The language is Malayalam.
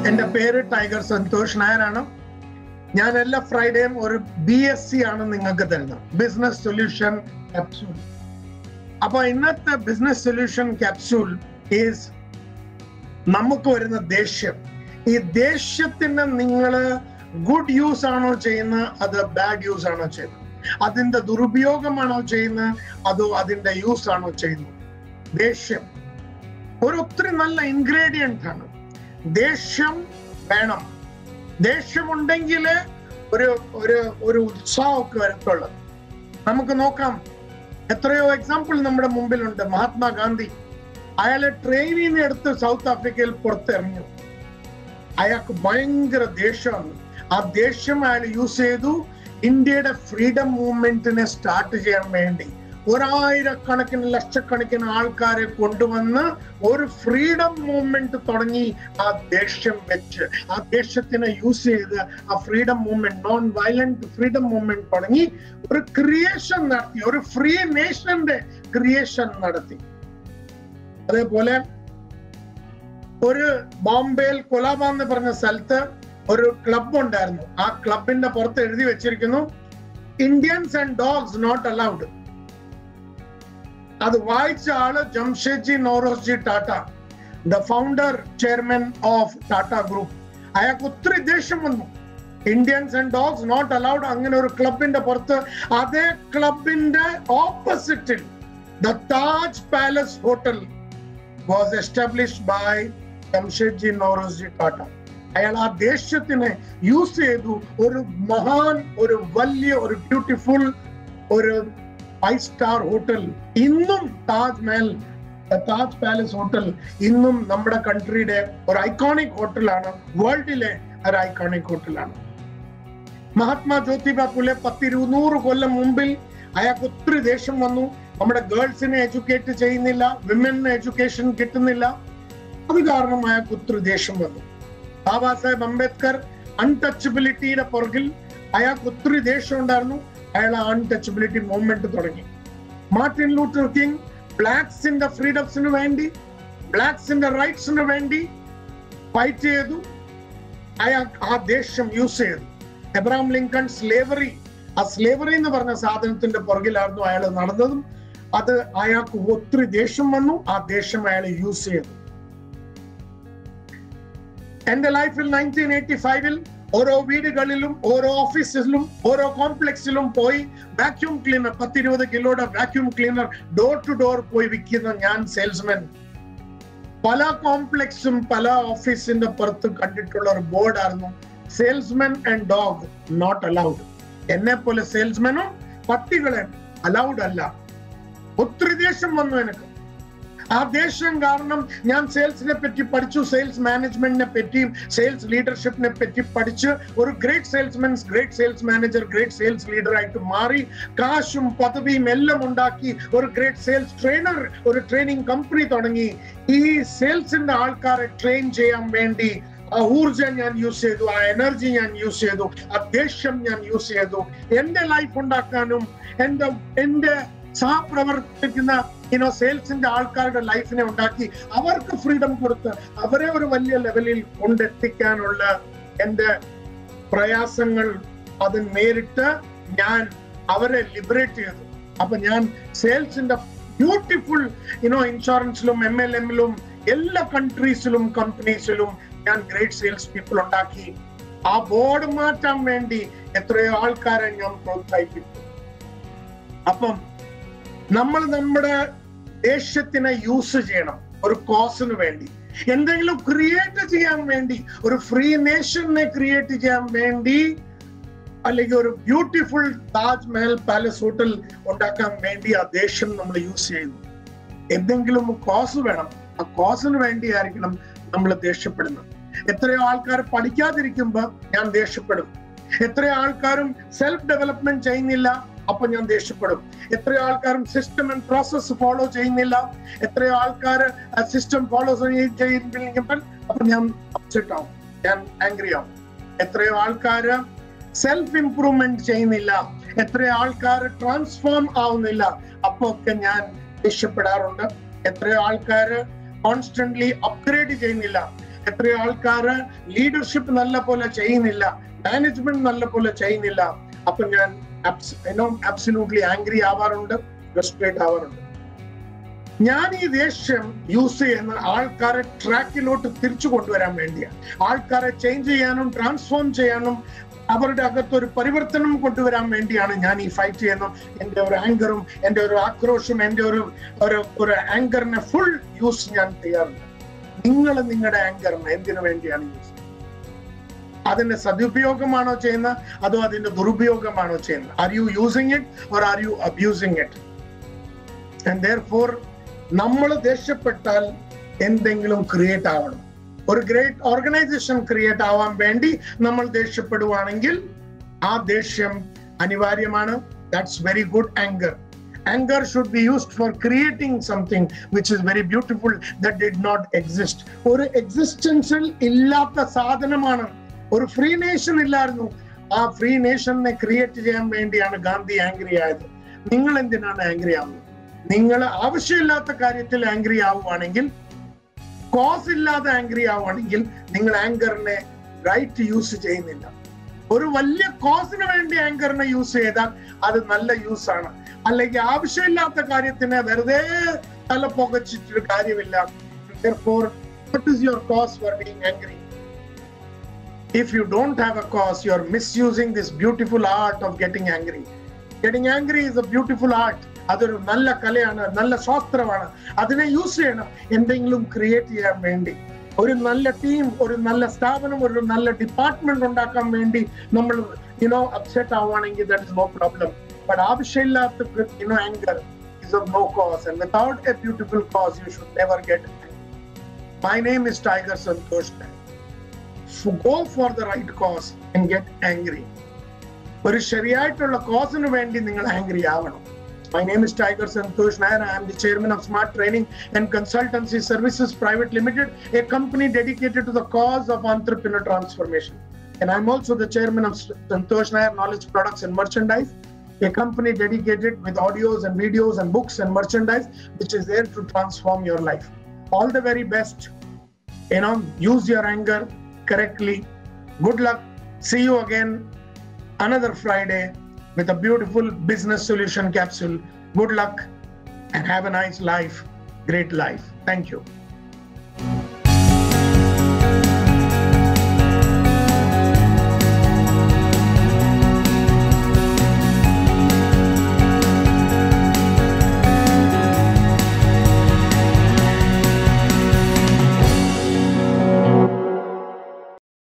എന്റെ പേര് ടൈഗർ സന്തോഷ് നായരാണ് ഞാൻ എല്ലാ ഫ്രൈഡേയും ഒരു ബി എസ് സി ആണ് നിങ്ങൾക്ക് തരുന്നത് ബിസിനസ് സൊല്യൂഷൻ ക്യാപ്സ്യൂൾ അപ്പൊ ഇന്നത്തെ ബിസിനസ് സൊല്യൂഷൻ ക്യാപ്സ്യൂൾ ഈസ് നമുക്ക് വരുന്ന ദേഷ്യം ഈ ദേഷ്യത്തിന് നിങ്ങൾ ഗുഡ് യൂസ് ആണോ ചെയ്യുന്നത് അത് ബാഡ് യൂസ് ആണോ ചെയ്യുന്നത് അതിന്റെ ദുരുപയോഗമാണോ ചെയ്യുന്നത് അതോ അതിന്റെ യൂസ് ആണോ ചെയ്യുന്നത് ദേഷ്യം ഒരു ഒത്തിരി നല്ല ഇൻഗ്രീഡിയന്റ് ആണ് ദേഷ്യം വേണം ദേഷ്യമുണ്ടെങ്കിൽ ഒരു ഒരു ഒരു ഉത്സാഹമൊക്കെ വരത്തുള്ളൂ നമുക്ക് നോക്കാം എത്രയോ എക്സാമ്പിൾ നമ്മുടെ മുമ്പിലുണ്ട് മഹാത്മാഗാന്ധി അയാളെ ട്രെയിനിൽ നിന്ന് എടുത്ത് സൗത്ത് ആഫ്രിക്കയിൽ പുറത്തിറങ്ങി അയാൾക്ക് ഭയങ്കര ദേഷ്യമാണ് ആ ദേഷ്യം അയാൾ യൂസ് ചെയ്തു ഇന്ത്യയുടെ ഫ്രീഡം മൂവ്മെന്റിനെ സ്റ്റാർട്ട് ചെയ്യാൻ വേണ്ടി ഒരായിരക്കണക്കിന് ലക്ഷക്കണക്കിന് ആൾക്കാരെ കൊണ്ടുവന്ന് ഒരു ഫ്രീഡം മൂവ്മെന്റ് തുടങ്ങി ആ ദേഷ്യം വെച്ച് ആ ദേഷ്യത്തിനെ യൂസ് ചെയ്ത് ആ freedom movement non violent freedom movement തുടങ്ങി ഒരു ക്രിയേഷൻ നടത്തി ഒരു ഫ്രീ നേഷന്റെ ക്രിയേഷൻ നടത്തി അതേപോലെ ഒരു ബോംബെയിൽ കൊലാബ എന്ന് പറഞ്ഞ സ്ഥലത്ത് ഒരു ക്ലബ് ഉണ്ടായിരുന്നു ആ ക്ലബിന്റെ പുറത്ത് എഴുതി വെച്ചിരിക്കുന്നു Indians and dogs not allowed അത് വായിച്ച ആള് Jamshedji Nowrosji Tata the founder chairman of Tata group അയാൾക്ക് ഒത്തിരി ദേഷ്യം വന്നു Indians and dogs not allowed അങ്ങനെ ഒരു ക്ലബിന്റെ പുറത്ത് അതേ ക്ലബിന്റെ ഓപ്പോസിറ്റിൽ the Taj palace hotel was established by Jamshedji Nowrosji Tata അയാൾ ആ ദേഷ്യത്തിനെ യൂസ് ചെയ്തു ഒരു മഹാൻ ഒരു വലിയ ഒരു ബ്യൂട്ടിഫുൾ ഒരു ഫൈവ് സ്റ്റാർ ഹോട്ടൽ ഇന്നും താജ് മഹൽ താജ് പാലസ് ഹോട്ടൽ ഇന്നും നമ്മുടെ കൺട്രിയുടെ ഒരു ഐക്കോണിക് ഹോട്ടലാണ് വേൾഡിലെ ഒരു ഐക്കോണിക് ഹോട്ടലാണ് മഹാത്മാ ജ്യോതിബ പുലെ പത്തിരുന്നൂറ് കൊല്ലം മുമ്പിൽ അയാൾക്ക് ഒത്തിരി ദേഷ്യം വന്നു നമ്മുടെ ഗേൾസിനെ എഡ്യൂക്കേറ്റ് ചെയ്യുന്നില്ല വിമന് എഡ്യൂക്കേഷൻ കിട്ടുന്നില്ല അത് കാരണം അയാൾക്ക് ഒത്തിരി ദേഷ്യം വന്നു ബാബാ സാഹേബ് അംബേദ്കർ അൺടച്ചബിലിറ്റിയുടെ പുറകിൽ അയാൾക്ക് ഒത്തിരി ദേഷ്യം ഉണ്ടായിരുന്നു അയാൾ അൺടച്ചബിലിറ്റി മൂവ്മെന്റ് തുടങ്ങി മാർട്ടിൻ ലൂട്ടർ കിങ് ബ്ലാക്സിന്റെ ഫ്രീഡംസിന് വേണ്ടി ബ്ലാക്സിന്റെ റൈറ്റ്സിന് വേണ്ടി ഫൈറ്റ് ചെയ്തു അയാൾ ആ ദേഷ്യം യൂസ് ചെയ്തു എബ്രഹാം ലിങ്കൺ സ്ലേവറി ആ സ്ലേവറി എന്ന് പറഞ്ഞ സാധനത്തിന്റെ പുറകിലായിരുന്നു അയാൾ നടന്നതും അത് അയാൾക്ക് ഒത്തിരി ദേഷ്യം വന്നു ആ ദേഷ്യം അയാൾ യൂസ് ചെയ്തു എന്റെ ലൈഫിൽ നയൻറ്റീൻ എയ്റ്റി ഫൈവിൽ ഓരോ വീടുകളിലും ഓരോ ഓഫീസിലും ഓരോ കോംപ്ലക്സിലും പോയി വാക്യൂം ക്ലീനർ പത്തിരുപത് കിലോയുടെ vacuum cleaner door to door പോയി വിൽക്കുന്ന ഞാൻ സെയിൽസ്മാൻ പല കോംപ്ലക്സും പല ഓഫീസിന്റെ പുറത്ത് കണ്ടിട്ടുള്ള ഒരു ബോർഡായിരുന്നു salesman and dog not allowed എന്നെ പോലെ സെയിൽസ്മാനും പട്ടികളെ അലൗഡ് അല്ല ഒത്തിരി ദേഷ്യം വന്നു എനിക്ക് ആ ദേഷ്യം കാരണം ഞാൻ സെയിൽസിനെ പറ്റി പഠിച്ചു സെയിൽസ് മാനേജ്മെന്റിനെ പറ്റിയും സെയിൽസ് ലീഡർഷിപ്പിനെ പറ്റി പഠിച്ച് ഒരു great salesman great sales manager great sales leader ആയിട്ട് മാറി കാശും പദവിയും എല്ലാം ഉണ്ടാക്കി ഒരു ഗ്രേറ്റ് സെയിൽസ് ട്രെയിനർ ഒരു ട്രെയിനിങ് കമ്പനി തുടങ്ങി ഈ സെയിൽസിന്റെ ആൾക്കാരെ ട്രെയിൻ ചെയ്യാൻ വേണ്ടി ആ ഊർജം ഞാൻ യൂസ് ചെയ്തു ആ എനർജി ഞാൻ യൂസ് ചെയ്തു ആ ദേഷ്യം ഞാൻ യൂസ് ചെയ്തു എന്റെ ലൈഫ് ഉണ്ടാക്കാനും എന്റെ എന്റെ സഹപ്രവർത്തിക്കുന്ന ഇനോ സെയിൽസിന്റെ ആൾക്കാരുടെ ലൈഫിനെ ഉണ്ടാക്കി അവർക്ക് ഫ്രീഡം കൊടുത്ത് അവരെ ഒരു വലിയ ലെവലിൽ കൊണ്ടെത്തിക്കാനുള്ള എന്റെ പ്രയാസങ്ങൾ അത് നേരിട്ട് ഞാൻ അവരെ ലിബറേറ്റ് ചെയ്തു അപ്പൊ ഞാൻ സെയിൽസിന്റെ ബ്യൂട്ടിഫുൾ ഇനോ ഇൻഷുറൻസിലും എം എൽ എമ്മിലും എല്ലാ കൺട്രീസിലും കമ്പനീസിലും ഞാൻ ഗ്രേറ്റ് സെയിൽസ് പീപ്പിൾ ഉണ്ടാക്കി ആ ബോർഡ് മാറ്റാൻ വേണ്ടി എത്രയോ ആൾക്കാരെ ഞാൻ പ്രോത്സാഹിപ്പിച്ചു അപ്പം നമ്മൾ നമ്മുടെ ദേഷ്യത്തിനെ യൂസ് ചെയ്യണം ഒരു കോസിന് വേണ്ടി എന്തെങ്കിലും ക്രിയേറ്റ് ചെയ്യാൻ വേണ്ടി ഒരു ഫ്രീ നേഷനെ ക്രിയേറ്റ് ചെയ്യാൻ വേണ്ടി അല്ലെങ്കിൽ ഒരു ബ്യൂട്ടിഫുൾ താജ്മഹൽ പാലസ് ഹോട്ടൽ ഉണ്ടാക്കാൻ വേണ്ടി ആ ദേഷ്യം നമ്മൾ യൂസ് ചെയ്യുന്നു എന്തെങ്കിലും കോസ് വേണം ആ കോസിന് വേണ്ടിയായിരിക്കണം നമ്മൾ ദേഷ്യപ്പെടുന്നത് എത്രയോ ആൾക്കാർ പഠിക്കാതിരിക്കുമ്പോ ഞാൻ ദേഷ്യപ്പെടും എത്രയോ ആൾക്കാരും സെൽഫ് ഡെവലപ്മെന്റ് ചെയ്യുന്നില്ല അപ്പൊ ഞാൻ ദേഷ്യപ്പെടും എത്രയോ ആൾക്കാരും സിസ്റ്റം ആൻഡ് പ്രോസസ് ഫോളോ ചെയ്യുന്നില്ല എത്രയോ ആൾക്കാർ സിസ്റ്റം ഫോളോ ചെയ്യുമ്പോൾ അപ്പൊ ഞാൻ അപ്സെറ്റ് ആവും ഞാൻ ആംഗ്രി ആവും എത്രയോ ആൾക്കാര് സെൽഫ് ഇംപ്രൂവ്മെന്റ് ചെയ്യുന്നില്ല എത്രയോ ആൾക്കാർ ട്രാൻസ്ഫോം ആവുന്നില്ല അപ്പൊ ഒക്കെ ഞാൻ ദേഷ്യപ്പെടാറുണ്ട് എത്രയോ ആൾക്കാര് കോൺസ്റ്റന്റ്ലി അപ്ഗ്രേഡ് ചെയ്യുന്നില്ല എത്രയോ ആൾക്കാര് ലീഡർഷിപ്പ് നല്ല പോലെ ചെയ്യുന്നില്ല മാനേജ്മെന്റ് നല്ല പോലെ ചെയ്യുന്നില്ല അപ്പൊ ഞാൻ അബ്സല്യൂട്ട്ലി ആംഗ്രി ആവാറുണ്ട് ഫ്രസ്ട്രേറ്റ് ആവാറുണ്ട് ഞാൻ ഈ ദേഷ്യം യൂസ് ചെയ്യുന്ന ആൾക്കാരെ ട്രാക്കിലോട്ട് തിരിച്ചു കൊണ്ടുവരാൻ വേണ്ടിയാണ് ആൾക്കാരെ ചേഞ്ച് ചെയ്യാനും ട്രാൻസ്ഫോം ചെയ്യാനും അവരുടെ അകത്ത് ഒരു പരിവർത്തനം കൊണ്ടുവരാൻ വേണ്ടിയാണ് ഞാൻ ഈ ഫൈറ്റ് ചെയ്യുന്നത് എന്റെ ഒരു ആങ്കറും എന്റെ ഒരു ആക്രോഷും എന്റെ ഒരു ഒരു ഒരു ആങ്കറിനെ ഫുൾ യൂസ് ഞാൻ ചെയ്യാറുണ്ട് നിങ്ങൾ നിങ്ങളുടെ ആങ്കറിനെ എന്തിനു വേണ്ടിയാണ് യൂസ് അതിന്റെ സദുപയോഗമാണോ ചെയ്യുന്നത് അതോ അതിന്റെ ദുരുപയോഗമാണോ ചെയ്യുന്നത് are you using it or are you abusing it and therefore നമ്മൾ ദേഷ്യപ്പെട്ടാൽ എന്തെങ്കിലും ക്രിയേറ്റ് ആവണം ഒരു ഗ്രേറ്റ് ഓർഗനൈസേഷൻ ക്രിയേറ്റ് ആവാൻ വേണ്ടി നമ്മൾ ദേഷ്യപ്പെടുവാണെങ്കിൽ ആ ദേഷ്യം അനിവാര്യമാണ് that's very good anger anger should be used for creating something which is very beautiful that did not exist ഒരു എക്സിസ്റ്റൻസിൽ ഇല്ലാത്ത സാധനമാണ് ഒരു ഫ്രീ നേഷൻ ഇല്ലായിരുന്നു ആ ഫ്രീ നേഷനെ ക്രിയേറ്റ് ചെയ്യാൻ വേണ്ടിയാണ് ഗാന്ധി ആംഗ്രി ആയത് നിങ്ങൾ എന്തിനാണ് ആംഗ്രി ആവുന്നത് നിങ്ങൾ ആവശ്യമില്ലാത്ത കാര്യത്തിൽ ആംഗ്രി ആവുകയാണെങ്കിൽ കോസ് ഇല്ലാതെ ആംഗ്രി ആവുകയാണെങ്കിൽ നിങ്ങൾ ആങ്കറിനെ റൈറ്റ് യൂസ് ചെയ്യുന്നില്ല ഒരു വലിയ കോസിന് വേണ്ടി ആങ്കറിനെ യൂസ് ചെയ്താൽ അത് നല്ല യൂസ് ആണ് അല്ലെങ്കിൽ ആവശ്യമില്ലാത്ത കാര്യത്തിന് വെറുതെ തല പുകച്ചിട്ട് കാര്യമില്ല Therefore, what is your cause for being angry? If you don't have a cause, you're misusing this beautiful art of getting angry. Getting angry is a beautiful art. അതൊരു നല്ല കലയാണ് നല്ല ശാസ്ത്രമാണ് അതിനെ യൂസ് ചെയ്യണം എന്തെങ്കിലും ക്രിയേറ്റ് ചെയ്യാൻ വേണ്ടി ഒരു നല്ല ടീം ഒരു നല്ല സ്ഥാപനം ഒരു നല്ല ഡിപ്പാർട്ട്മെന്റ് ഉണ്ടാക്കാൻ വേണ്ടി നമ്മൾ യുനോ അപ്സെറ്റ് ആവുകയാണെങ്കിൽ that is no problem but ആവശ്യമില്ലാത്ത you know anger is of no cause and without a beautiful cause you should never get my name is Tiger Santosh go for the right cause and get angry ഒരു ശരിയായിട്ടുള്ള കോസിന് വേണ്ടി നിങ്ങൾ ആംഗ്രി ആവണം My name is Tiger Santosh Nair. I am the chairman of Smart Training and Consultancy Services Private Limited, a company dedicated to the cause of entrepreneur transformation. And I'm also the chairman of Santosh Nair Knowledge Products and Merchandise, a company dedicated with audios and videos and books and merchandise, which is there to transform your life. All the very best. You know, use your anger correctly. Good luck. See you again another Friday with a beautiful business solution capsule. Good luck and have a nice life, great life. Thank you.